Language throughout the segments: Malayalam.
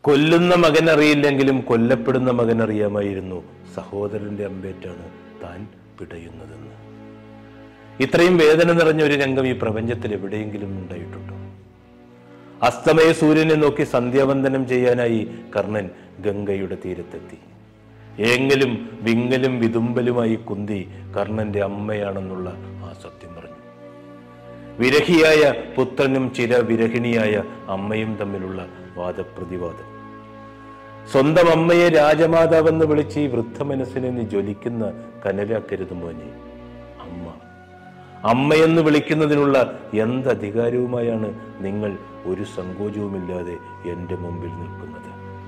കൊല്ലുന്ന മകൻ അറിയില്ലെങ്കിലും കൊല്ലപ്പെടുന്ന മകൻ അറിയാമായിരുന്നു സഹോദരന്റെ അമ്പേറ്റാണ് താൻ പിടയുന്നതെന്ന് ഇത്രയും വേദന നിറഞ്ഞ ഒരു രംഗം ഈ പ്രപഞ്ചത്തിൽ എവിടെയെങ്കിലും ഉണ്ടായിട്ടുണ്ടോ അസ്തമയ സൂര്യനെ നോക്കി സന്ധ്യാവന്ദനം ചെയ്യാനായി കർണൻ ഗംഗയുടെ തീരത്തെത്തി ഏങ്ങലും വിങ്ങലും വിതുമ്പലുമായി കുന്തി കർണന്റെ അമ്മയാണെന്നുള്ള ആ സത്യം പറഞ്ഞു വിരഹിയായ പുത്രനും ചിര വിരഹിണിയായ അമ്മയും തമ്മിലുള്ള വാദപ്രതിവാദം സ്വന്തം അമ്മയെ രാജമാതാവെന്ന് വിളിച്ച് ഈ വൃദ്ധ മനസ്സിനെ നീ ജ്വലിക്കുന്ന കനലാക്കരുത് മോനെ അമ്മ അമ്മയെന്ന് വിളിക്കുന്നതിനുള്ള എന്ത് അധികാരവുമായാണ് നിങ്ങൾ ഒരു സങ്കോചവുമില്ലാതെ എൻ്റെ മുമ്പിൽ നിൽക്കുന്നത്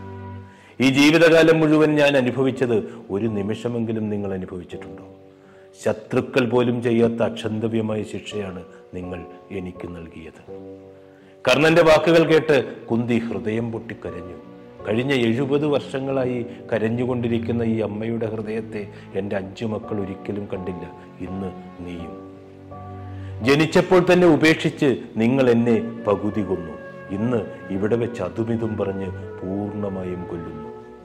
ഈ ജീവിതകാലം മുഴുവൻ ഞാൻ അനുഭവിച്ചത് ഒരു നിമിഷമെങ്കിലും നിങ്ങൾ അനുഭവിച്ചിട്ടുണ്ടോ ശത്രുക്കൾ പോലും ചെയ്യാത്ത അക്ഷന്തവ്യമായ ശിക്ഷയാണ് നിങ്ങൾ എനിക്ക് നൽകിയത് കർണന്റെ വാക്കുകൾ കേട്ട് കുന്തി ഹൃദയം പൊട്ടിക്കരഞ്ഞു കഴിഞ്ഞ എഴുപത് വർഷങ്ങളായി കരഞ്ഞുകൊണ്ടിരിക്കുന്ന ഈ അമ്മയുടെ ഹൃദയത്തെ എൻ്റെ അഞ്ചു മക്കൾ ഒരിക്കലും കണ്ടില്ല ഇന്ന് നീയും ജനിച്ചപ്പോൾ തന്നെ ഉപേക്ഷിച്ച് നിങ്ങൾ എന്നെ പകുതി കൊന്നു ഇന്ന് ഇവിടെ വെച്ച് അതുമിതും പറഞ്ഞ് പൂർണ്ണമായും കൊല്ലുന്നു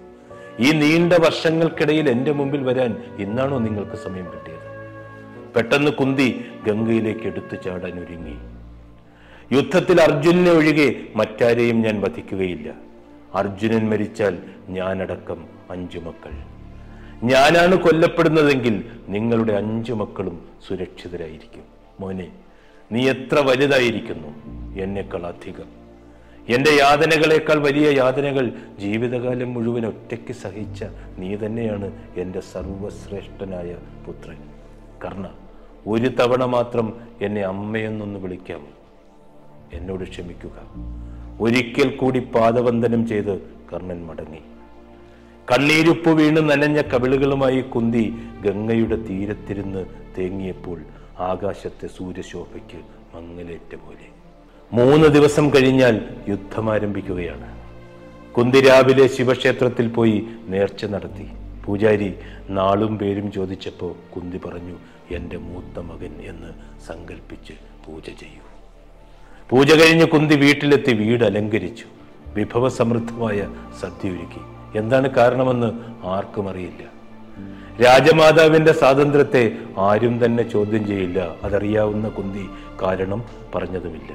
ഈ നീണ്ട വർഷങ്ങൾക്കിടയിൽ എൻ്റെ മുമ്പിൽ വരാൻ ഇന്നാണോ നിങ്ങൾക്ക് സമയം കിട്ടിയത് പെട്ടെന്ന് കുന്തി ഗംഗയിലേക്ക് എടുത്തു ചാടാൻ ഒരുങ്ങി യുദ്ധത്തിൽ അർജുനനെ ഒഴികെ മറ്റാരെയും ഞാൻ വധിക്കുകയില്ല അർജുനൻ മരിച്ചാൽ ഞാനടക്കം അഞ്ചു മക്കൾ ഞാനാണ് കൊല്ലപ്പെടുന്നതെങ്കിൽ നിങ്ങളുടെ അഞ്ചു മക്കളും സുരക്ഷിതരായിരിക്കും മോനെ നീ എത്ര വലുതായിരിക്കുന്നു എന്നെക്കാൾ അധികം എന്റെ യാതനകളെക്കാൾ വലിയ യാതനകൾ ജീവിതകാലം മുഴുവൻ ഒറ്റയ്ക്ക് സഹിച്ച നീ തന്നെയാണ് എൻ്റെ സർവശ്രേഷ്ഠനായ പുത്രൻ കർണ ഒരു തവണ മാത്രം എന്നെ അമ്മയെന്നൊന്ന് വിളിക്കാമോ എന്നോട് ക്ഷമിക്കുക ഒരിക്കൽ കൂടി പാദവന്ദനം ചെയ്ത് കർണൻ മടങ്ങി കണ്ണീരുപ്പ് വീണ് നനഞ്ഞ കവിളുകളുമായി കുന്തി ഗംഗയുടെ തീരത്തിരുന്ന് തേങ്ങിയപ്പോൾ ആകാശത്തെ സൂര്യശോഭയ്ക്ക് മങ്ങലേറ്റ പോലെ മൂന്ന് ദിവസം കഴിഞ്ഞാൽ യുദ്ധം ആരംഭിക്കുകയാണ് കുന്തി രാവിലെ ശിവക്ഷേത്രത്തിൽ പോയി നേർച്ച നടത്തി പൂജാരി നാളും പേരും ചോദിച്ചപ്പോൾ കുന്തി പറഞ്ഞു എൻ്റെ മൂത്ത മകൻ എന്ന് സങ്കല്പിച്ച് പൂജ ചെയ്യൂ പൂജ കഴിഞ്ഞ് കുന്തി വീട്ടിലെത്തി വീട് അലങ്കരിച്ചു വിഭവസമൃദ്ധമായ സദ്യ ഒരുക്കി എന്താണ് കാരണമെന്ന് ആർക്കും അറിയില്ല രാജമാതാവിന്റെ സ്വാതന്ത്ര്യത്തെ ആരും തന്നെ ചോദ്യം ചെയ്യില്ല അതറിയാവുന്ന കുന്തി കാരണം പറഞ്ഞതുമില്ല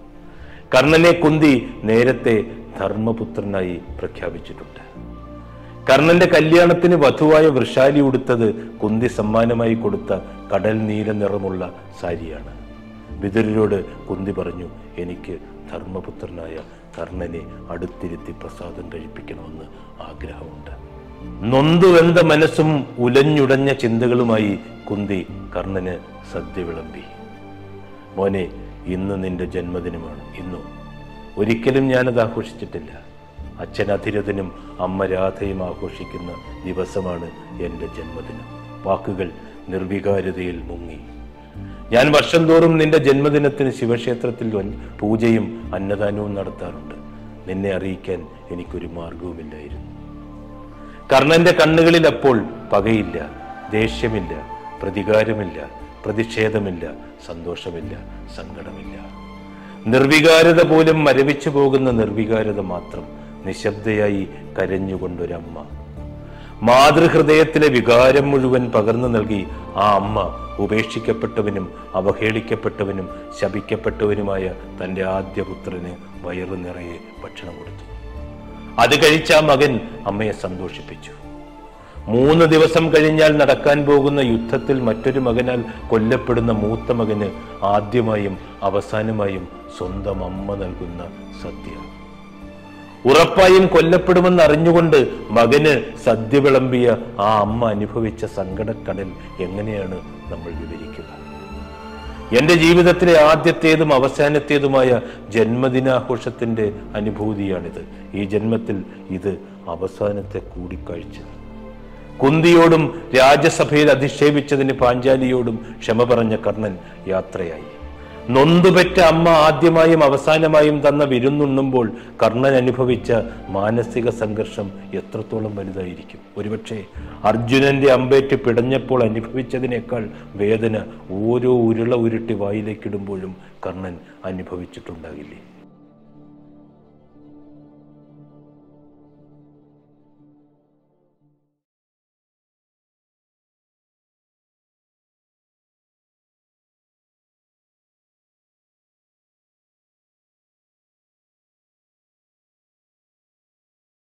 കർണനെ കുന്തി നേരത്തെ ധർമ്മപുത്രനായി പ്രഖ്യാപിച്ചിട്ടുണ്ട് കർണന്റെ കല്യാണത്തിന് വധുവായ വൃഷാലി ഉടുത്തത് കുന്തി സമ്മാനമായി കൊടുത്ത കടൽ നീല നിറമുള്ള സാരിയാണ് വിതുരരോട് കുന്തി പറഞ്ഞു എനിക്ക് ധർമ്മപുത്രനായ കർണനെ അടുത്തിരുത്തി പ്രസാദം കഴിപ്പിക്കണമെന്ന് ആഗ്രഹമുണ്ട് നൊന്തുവെന്ത മനസ്സും ഉലഞ്ഞുടഞ്ഞ ചിന്തകളുമായി കുന്തി കർണന് സദ്യ വിളമ്പി മോനെ ഇന്ന് നിന്റെ ജന്മദിനമാണ് ഇന്നു ഒരിക്കലും ഞാനത് ആഘോഷിച്ചിട്ടില്ല അച്ഛൻ അധിരഥനും അമ്മ രാധയും ആഘോഷിക്കുന്ന ദിവസമാണ് എൻ്റെ ജന്മദിനം വാക്കുകൾ നിർവികാരതയിൽ മുങ്ങി ഞാൻ വർഷം തോറും നിന്റെ ജന്മദിനത്തിന് ശിവക്ഷേത്രത്തിൽ വൻ- പൂജയും അന്നദാനവും നടത്താറുണ്ട് നിന്നെ അറിയിക്കാൻ എനിക്കൊരു മാർഗവുമില്ലായിരുന്നു കർണന്റെ കണ്ണുകളിൽ അപ്പോൾ പകയില്ല ദേഷ്യമില്ല പ്രതികാരമില്ല പ്രതിഷേധമില്ല സന്തോഷമില്ല സങ്കടമില്ല നിർവികാരത പോലും മരവിച്ചു പോകുന്ന നിർവികാരത മാത്രം നിശബ്ദയായി കരഞ്ഞുകൊണ്ടൊരമ്മ മാതൃഹൃദയത്തിലെ വികാരം മുഴുവൻ പകർന്നു നൽകി ആ അമ്മ ഉപേക്ഷിക്കപ്പെട്ടവനും അവഹേളിക്കപ്പെട്ടവനും ശപിക്കപ്പെട്ടവനുമായ തന്റെ ആദ്യ പുത്രന് വയറു നിറയെ ഭക്ഷണം കൊടുത്തു അത് കഴിച്ച ആ മകൻ അമ്മയെ സന്തോഷിപ്പിച്ചു മൂന്ന് ദിവസം കഴിഞ്ഞാൽ നടക്കാൻ പോകുന്ന യുദ്ധത്തിൽ മറ്റൊരു മകനാൽ കൊല്ലപ്പെടുന്ന മൂത്ത മകന് ആദ്യമായും അവസാനമായും സ്വന്തം അമ്മ നൽകുന്ന സദ്യ ഉറപ്പായും കൊല്ലപ്പെടുമെന്ന് അറിഞ്ഞുകൊണ്ട് മകന് സദ്യ വിളമ്പിയ ആ അമ്മ അനുഭവിച്ച സങ്കടക്കടൽ എങ്ങനെയാണ് നമ്മൾ വിവരിക്കുക എന്റെ ജീവിതത്തിലെ ആദ്യത്തേതും അവസാനത്തേതുമായ ജന്മദിനാഘോഷത്തിന്റെ അനുഭൂതിയാണിത് ഈ ജന്മത്തിൽ ഇത് അവസാനത്തെ കൂടിക്കാഴ്ച കുന്തിയോടും രാജ്യസഭയിൽ അധിക്ഷേപിച്ചതിന് പാഞ്ചാലിയോടും ക്ഷമ പറഞ്ഞ കർണൻ യാത്രയായി നൊന്തുപെറ്റ അമ്മ ആദ്യമായും അവസാനമായും തന്ന വിരുന്നുണ്ണുമ്പോൾ കർണൻ അനുഭവിച്ച മാനസിക സംഘർഷം എത്രത്തോളം വലുതായിരിക്കും ഒരുപക്ഷെ അർജുനന്റെ അമ്പേറ്റ് പിടഞ്ഞപ്പോൾ അനുഭവിച്ചതിനേക്കാൾ വേദന ഓരോ ഉരുള ഉരുട്ടി വായിലേക്കിടുമ്പോഴും കർണൻ അനുഭവിച്ചിട്ടുണ്ടാകില്ലേ